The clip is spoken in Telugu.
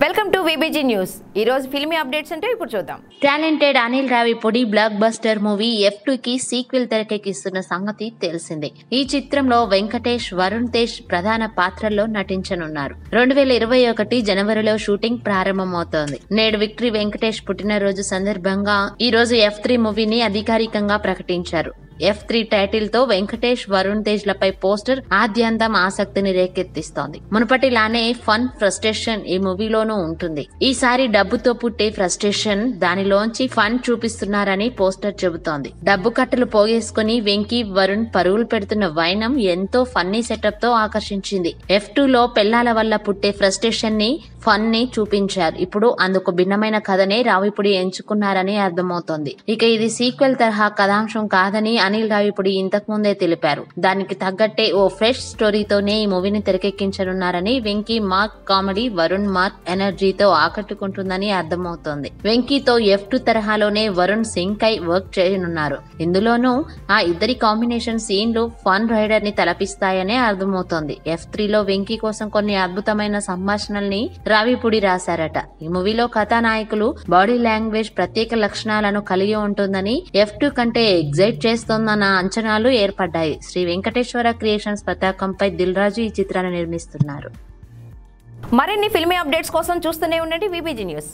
వెల్కమ్ టు విబిజీ న్యూస్ ఈ రోజు ఫిల్మీ అప్డేట్స్ అంటే ఇప్పుడు చూద్దాం talented Anil Ravipudi blockbuster movie F two కి సీక్వెల్ తెరకెక్కిస్తున్న సంగతి తెలిసిందే ఈ చిత్రంలో వెంకటేష్ వరుణ్ తేజ్ ప్రధాన పాత్రల్లో నటించనున్నారు రెండు వేల ఇరవై ఒకటి జనవరిలో షూటింగ్ ప్రారంభమవుతోంది నేడు విక్టరీ వెంకటేష్ పుట్టినరోజు సందర్భంగా ఈ రోజు ఎఫ్ త్రీ మూవీని అధికారికంగా ప్రకటించారు ఎఫ్ త్రీ టైటిల్ తో వెంకటేష్ వరుణ్ తేజ్ లపై పోస్టర్ ఆద్యంతం ఆసక్తిని రేకెత్తిస్తోంది మునుపటిలానే ఫన్ ఫ్రస్ట్రేషన్ ఈ మూవీలోనూ ఉంటుంది ఈసారి డబ్బుతో పుట్టే ఫ్రస్ట్రేషన్ దానిలోంచి ఫన్ చూపిస్తున్నారని పోస్టర్ చెబుతోంది డబ్బు కట్టలు పోగేసుకుని వెంకీ వరుణ్ పరుగులు పెడుతున్న వైనం ఎంతో ఫన్నీ సెటప్ తో ఆకర్షించింది ఎఫ్ టూ లో పెళ్లాల వల్ల పుట్టే ఫ్రస్ట్రేషన్ ని ఫన్ ని చూపించారు ఇప్పుడు అందుకు భిన్నమైన కథనే రావిపుడి ఎంచుకున్నారని అర్థమవుతోంది ఇక ఇది సీక్వెల్ తరహా కథాంశం కాదని అనిల్ రావిపుడి ఇంతకు ముందే తెలిపారు దానికి తగ్గట్టే ఓ ఫ్రెష్ స్టోరీతోనే ఈ మూవీని తెరకెక్కించనున్నారని Venky mark comedy Varun mark ఎనర్జీతో ఆకట్టుకుంటుందని అర్థమవుతోంది వెంకీతో ఎఫ్ టూ తరహాలోనే వరుణ్ సింక్ అయి వర్క్ చేయనున్నారు ఇందులోనూ ఆ ఇద్దరి కాంబినేషన్ సీన్లు ఫన్ రైడర్ ని తలపిస్తాయనే అర్థమవుతోంది ఎఫ్ త్రీలో వెంకీ కోసం కొన్ని అద్భుతమైన సంభాషణల్ని రావిపూడి రాశారట ఈ మూవీలో కథానాయకులు బాడీ లాంగ్వేజ్ ప్రత్యేక లక్షణాలను కలిగి ఉంటుందని ఎఫ్ టూ కంటే ఎగ్జైట్ చేస్తోందన్న అంచనాలు ఏర్పడ్డాయి శ్రీ వెంకటేశ్వర క్రియేషన్స్ పతాకంపై దిల్ రాజు ఈ చిత్రాన్ని నిర్మిస్తున్నారు మరిన్ని ఫిల్మీ అప్డేట్స్ కోసం చూస్తూనే ఉండండి విబిజీ న్యూస్